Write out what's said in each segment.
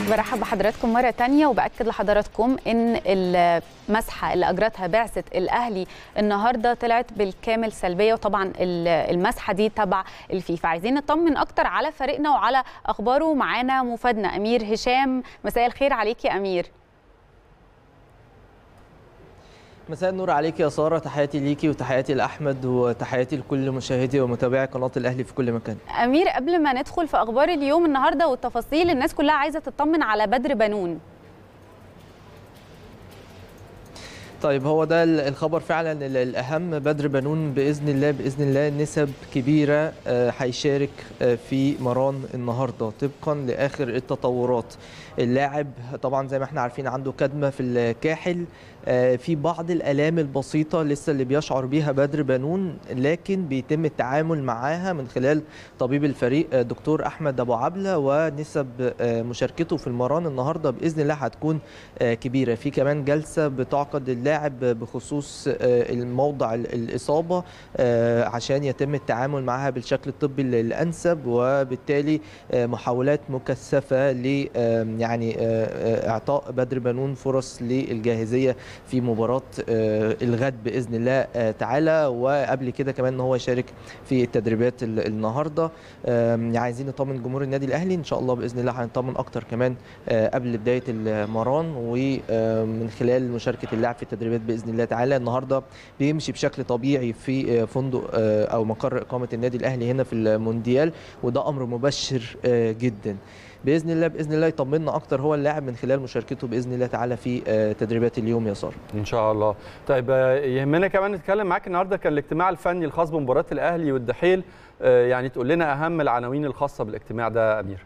برحب بحضراتكم مرة تانية وبأكد لحضراتكم إن المسحة اللي أجرتها بعثة الأهلي النهاردة طلعت بالكامل سلبية وطبعا المسحة دي تبع الفيفا عايزين نطمن أكتر على فريقنا وعلى أخباره معانا مفادنا أمير هشام مساء الخير عليك يا أمير مساء النور عليك يا ساره تحياتي ليكي وتحياتي لاحمد وتحياتي لكل مشاهدي ومتابعي قناه الاهلي في كل مكان أمير قبل ما ندخل في أخبار اليوم النهاردة والتفاصيل الناس كلها عايزة تطمن على بدر بنون طيب هو ده الخبر فعلا الاهم بدر بنون باذن الله باذن الله نسب كبيره هيشارك في مران النهارده طبقا لاخر التطورات اللاعب طبعا زي ما احنا عارفين عنده كدمه في الكاحل في بعض الالام البسيطه لسه اللي بيشعر بيها بدر بنون لكن بيتم التعامل معاها من خلال طبيب الفريق دكتور احمد ابو عبله ونسب مشاركته في المران النهارده باذن الله هتكون كبيره في كمان جلسه بتعقد اللاعب بخصوص الموضع الاصابه عشان يتم التعامل معها بالشكل الطبي الانسب وبالتالي محاولات مكثفه ل يعني اعطاء بدر بنون فرص للجاهزيه في مباراه الغد باذن الله تعالى وقبل كده كمان ان هو يشارك في التدريبات النهارده عايزين نطمن جمهور النادي الاهلي ان شاء الله باذن الله هنطمن اكتر كمان قبل بدايه المران ومن خلال مشاركه اللاعب في التدريبات باذن الله تعالى النهارده بيمشي بشكل طبيعي في فندق او مقر اقامه النادي الاهلي هنا في المونديال وده امر مبشر جدا باذن الله باذن الله يطمنا اكتر هو اللاعب من خلال مشاركته باذن الله تعالى في تدريبات اليوم يا ساره ان شاء الله طيب يهمنا كمان نتكلم معاك النهارده كان الاجتماع الفني الخاص بمباراه الاهلي والدحيل يعني تقول لنا اهم العناوين الخاصه بالاجتماع ده امير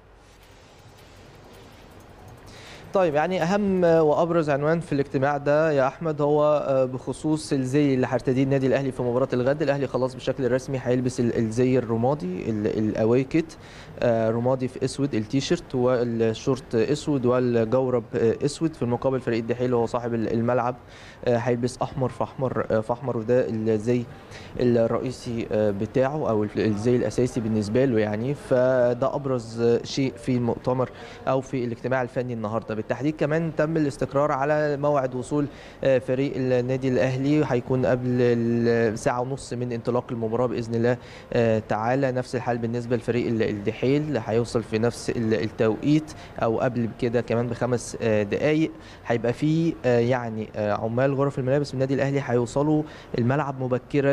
طيب يعني اهم وابرز عنوان في الاجتماع ده يا احمد هو بخصوص الزي اللي هيرتديه النادي الاهلي في مباراه الغد الاهلي خلاص بشكل رسمي هيلبس الزي الرمادي الاواي كيت رمادي في اسود التيشيرت والشورت اسود والجورب اسود في المقابل فريق الدحيل هو صاحب الملعب هيلبس احمر في احمر في احمر وده الزي الرئيسي بتاعه او الزي الاساسي بالنسبه له يعني فده ابرز شيء في المؤتمر او في الاجتماع الفني النهارده بالتحديد كمان تم الاستقرار على موعد وصول فريق النادي الاهلي هيكون قبل ساعه ونص من انطلاق المباراه باذن الله تعالى نفس الحال بالنسبه لفريق الدحيل هيوصل في نفس التوقيت او قبل كده كمان بخمس دقائق هيبقى في يعني عمال غرف الملابس من النادي الاهلي هيوصلوا الملعب مبكرا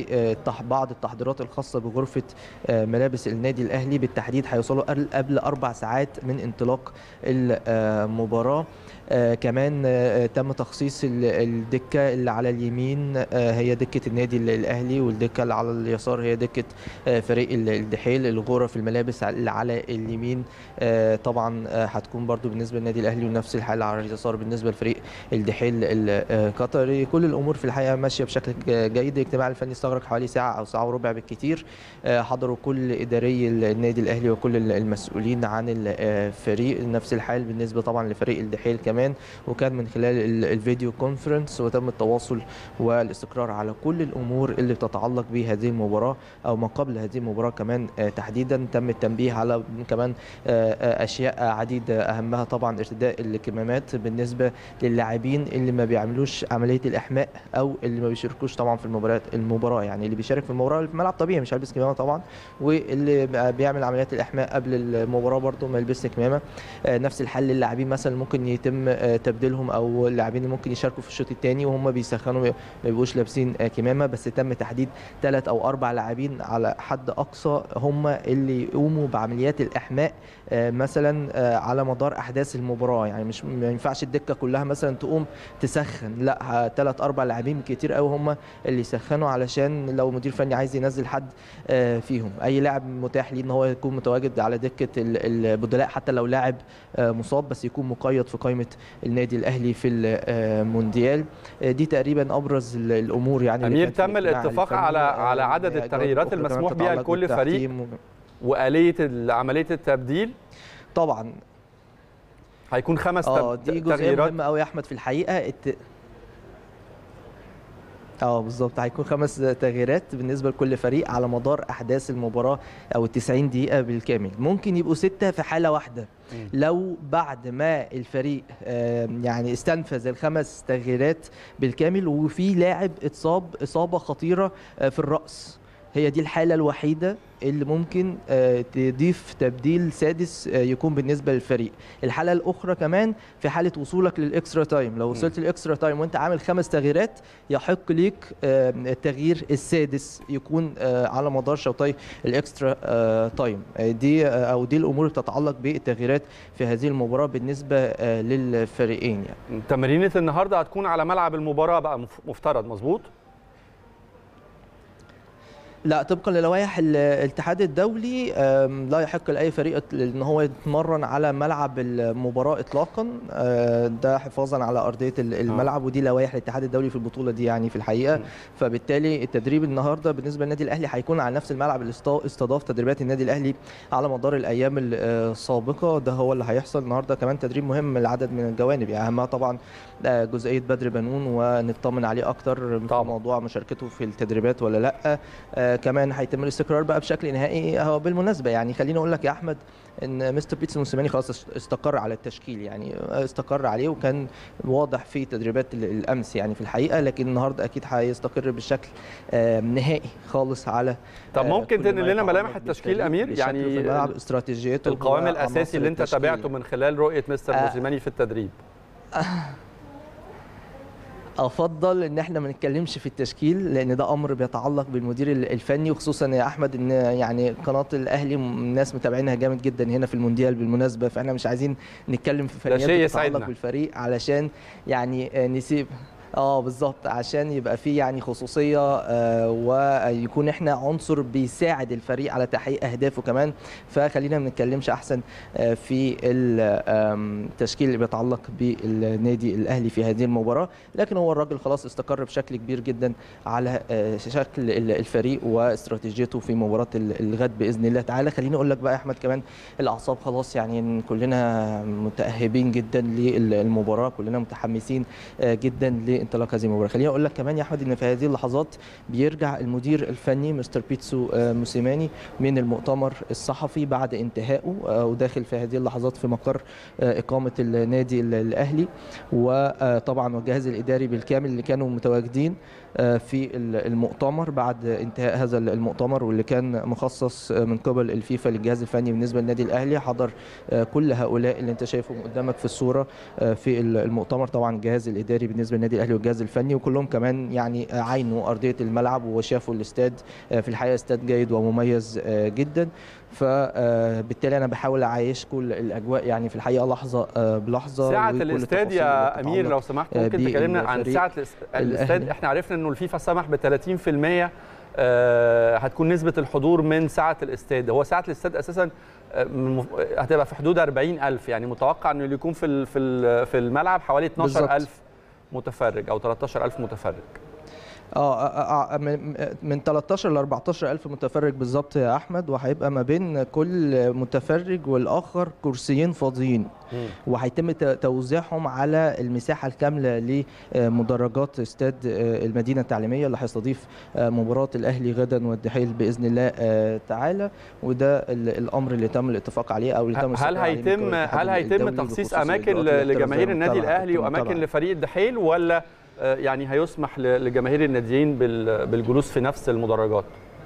لبعض التحضيرات الخاصه بغرفه ملابس النادي الاهلي بالتحديد هيوصلوا قبل اربع ساعات من انطلاق المباراه آه كمان آه تم تخصيص الدكه اللي على اليمين آه هي دكه النادي الاهلي والدكه اللي على اليسار هي دكه آه فريق الدحيل الغرف الملابس اللي على اليمين آه طبعا آه هتكون برضو بالنسبه للنادي الاهلي ونفس الحال على اليسار بالنسبه لفريق الدحيل القطري كل الامور في الحقيقه ماشيه بشكل جيد الاجتماع الفني استغرق حوالي ساعه او ساعه وربع بالكثير آه حضروا كل اداري النادي الاهلي وكل المسؤولين عن الفريق نفس الحال بالنسبه طبعا لفريق الدحيل كمان كمان وكان من خلال الفيديو كونفرنس وتم التواصل والاستقرار على كل الامور اللي بتتعلق بهذه المباراه او ما قبل هذه المباراه كمان تحديدا تم التنبيه على كمان اشياء عديده اهمها طبعا ارتداء الكمامات بالنسبه للاعبين اللي ما بيعملوش عمليه الاحماء او اللي ما بيشاركوش طبعا في المباراه المباراه يعني اللي بيشارك في المباراه في الملعب طبيعي مش هيلبس كمامه طبعا واللي بيعمل عمليات الاحماء قبل المباراه برده ما يلبسش كمامه نفس الحل للاعبين مثلا ممكن يتم تبديلهم او اللاعبين اللي ممكن يشاركوا في الشوط الثاني وهم بيسخنوا ما بيبقوش لابسين كمامه بس تم تحديد ثلاث او اربع لاعبين على حد اقصى هم اللي يقوموا بعمليات الاحماء مثلا على مدار احداث المباراه يعني مش ما ينفعش الدكه كلها مثلا تقوم تسخن لا ثلاث اربع لاعبين كتير قوي هم اللي يسخنوا علشان لو مدير فني عايز ينزل حد فيهم اي لاعب متاح ليه ان هو يكون متواجد على دكه البدلاء حتى لو لاعب مصاب بس يكون مقيد في قائمه النادي الاهلي في المونديال دي تقريبا ابرز الامور يعني امير تم الاتفاق على على عدد التغييرات المسموح بها لكل فريق واليه عمليه التبديل طبعا هيكون خمس اه دي جزئيه مهمه قوي يا احمد في الحقيقه الت... اه بالظبط هيكون خمس تغييرات بالنسبه لكل فريق على مدار احداث المباراه او ال 90 دقيقه بالكامل ممكن يبقوا سته في حاله واحده لو بعد ما الفريق آه، يعني استنفذ الخمس تغييرات بالكامل وفي لاعب اتصاب اصابه خطيره آه، في الراس هي دي الحاله الوحيده اللي ممكن آه، تضيف تبديل سادس آه، يكون بالنسبه للفريق الحاله الاخرى كمان في حاله وصولك للاكسترا تايم لو وصلت للاكسترا تايم وانت عامل خمس تغييرات يحق ليك آه، التغيير السادس يكون آه، على مدار شوطي الاكسترا آه، تايم آه، دي آه، او دي الامور اللي بتتعلق بالتغييرات في هذه المباراه بالنسبه آه، للفريقين يعني تمرينة النهارده هتكون على ملعب المباراه بقى مف- مفترض مظبوط لا طبقا للوائح ال- الاتحاد الدولي آم، لا يحق لاي فريق ان هو يتمرن على ملعب المباراه اطلاقا آه، ده حفاظا على ارضيه ال- الملعب ودي لوائح الاتحاد الدولي في البطوله دي يعني في الحقيقه م. فبالتالي التدريب النهارده بالنسبه للنادي الاهلي هيكون على نفس الملعب اللي استا- استضاف تدريبات النادي الاهلي على مدار الايام ال- آه، السابقه ده هو اللي هيحصل النهارده كمان تدريب مهم لعدد من الجوانب يعني اهمها طبعا آه، جزئيه بدر بنون ونطمن عليه اكتر في طبعاً. موضوع مشاركته في التدريبات ولا لا آه كمان هيتم الاستقرار بقى بشكل نهائي هو بالمناسبه يعني خليني اقول لك يا احمد ان مستر بيتس موسيماني خلاص است- استقر على التشكيل يعني استقر عليه وكان واضح في تدريبات ال- الامس يعني في الحقيقه لكن النهارده اكيد هيستقر بشكل آه نهائي خالص على طب آه، ممكن كل ما تنقل لنا يتعلق ملامح التشكيل بالفريق امير بشكله يعني في الملعب استراتيجيته القوام وعناصر الاساسي اللي انت التشكيل. تابعته من خلال رؤيه مستر آه. موسيماني في التدريب افضل ان احنا ما نتكلمش في التشكيل لان ده امر بيتعلق بالمدير ال- الفني وخصوصا يا احمد ان يعني قناه الاهلي م- الناس متابعينها جامد جدا هنا في المونديال بالمناسبه فاحنا مش عايزين نتكلم في فنيات شيء بتتعلق يسعدنا. بالفريق علشان يعني آه، نسيب اه بالظبط عشان يبقى في يعني خصوصيه آه ويكون احنا عنصر بيساعد الفريق على تحقيق اهدافه كمان فخلينا ما نتكلمش احسن آه في ال- آم، التشكيل اللي بيتعلق بالنادي الاهلي في هذه المباراه لكن هو الراجل خلاص استقر بشكل كبير جدا على آه، شكل ال- الفريق واستراتيجيته في مباراه ال- الغد باذن الله تعالى خليني اقول لك بقى يا احمد كمان الاعصاب خلاص يعني إن كلنا متاهبين جدا للمباراه كلنا متحمسين آه، جدا لانطلاق هذه المباراه خليني اقول لك كمان يا احمد ان في هذه اللحظات بيرجع المدير الفني مستر بيتسو آه، موسيماني من المؤتمر الصحفي بعد انتهائه آه، وداخل في هذه اللحظات في مقر آه، اقامه النادي ال- الاهلي وطبعا والجهاز الاداري بالكامل اللي كانوا متواجدين آه، في ال- المؤتمر بعد انتهاء هذا المؤتمر واللي كان مخصص آه، من قبل الفيفا للجهاز الفني بالنسبه للنادي الاهلي حضر آه، كل هؤلاء اللي انت شايفهم قدامك في الصوره آه، في ال- المؤتمر طبعا الجهاز الاداري بالنسبه للنادي الاهلي والجهاز الفني وكلهم كمان يعني آه، عاينوا ارضيه الملعب وشافوا الاستاد آه، في الحقيقه استاد جيد ومميز آه، جدا فبالتالي انا بحاول اعيشكم الاجواء يعني في الحقيقه لحظه آه، بلحظه ساعة وكل الاستاد التفاصيل يا اللي امير بتتعلق لو سمحت آه، ممكن تكلمنا عن بالفريق ساعة الاس- الاستاد الأهلي. احنا عرفنا انه الفيفا سمح ب 30% آه، هتكون نسبة الحضور من ساعة الاستاد هو ساعة الاستاد اساسا آه، من مف- هتبقى في حدود 40000 يعني متوقع انه اللي يكون في ال- في ال- في الملعب حوالي 12000 متفرج او 13000 متفرج اه آه، آه، من من 13 ل 14 الف متفرج بالظبط يا احمد وهيبقى ما بين كل متفرج والاخر كرسيين فاضيين وهيتم ت- توزيعهم على المساحه الكامله لمدرجات استاد آه، المدينه التعليميه اللي هيستضيف آه، مباراه الاهلي غدا والدحيل باذن الله آه، تعالى وده ال- الامر اللي تم الاتفاق عليه او اللي تم هل الاستقرار عليه من هيتم قبل الاتحاد هل هيتم الدولي تخصيص بخصوص اماكن الإجراءات ل- الاحترازية لجماهير النادي المتبعة- الاهلي واماكن المتبعة. لفريق الدحيل ولا آه، يعني هيسمح ل- لجماهير الناديين بال- بالجلوس في نفس المدرجات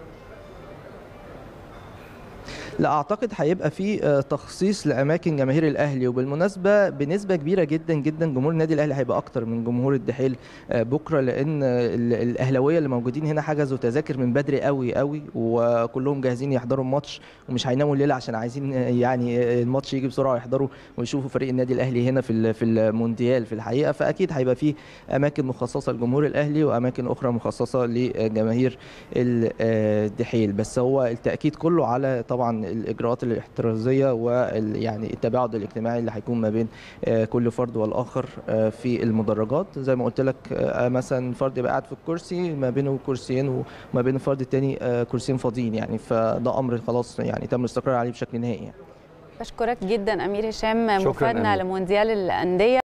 لا اعتقد هيبقى في آه، تخصيص لاماكن جماهير الاهلي وبالمناسبه بنسبه كبيره جدا جدا جمهور النادي الاهلي هيبقى اكتر من جمهور الدحيل آه، بكره لان ال- الاهلاويه اللي موجودين هنا حجزوا تذاكر من بدري قوي قوي وكلهم جاهزين يحضروا الماتش ومش هيناموا الليله عشان عايزين آه، يعني آه، الماتش يجي بسرعه يحضروا ويشوفوا فريق النادي الاهلي هنا في ال- في المونديال في الحقيقه فاكيد هيبقى في اماكن مخصصه لجمهور الاهلي واماكن اخرى مخصصه لجماهير الدحيل بس هو التاكيد كله على طبعا الاجراءات الاحترازيه وال يعني التباعد الاجتماعي اللي هيكون ما بين آه، كل فرد والاخر آه، في المدرجات زي ما قلت لك آه، مثلا فرد يبقى قاعد في الكرسي ما بينه كرسيين وما بين الفرد الثاني كرسيين فاضيين يعني فده امر خلاص يعني تم الاستقرار عليه بشكل نهائي يعني. بشكرك جدا امير هشام شكراً مفادنا أمير. لمونديال الانديه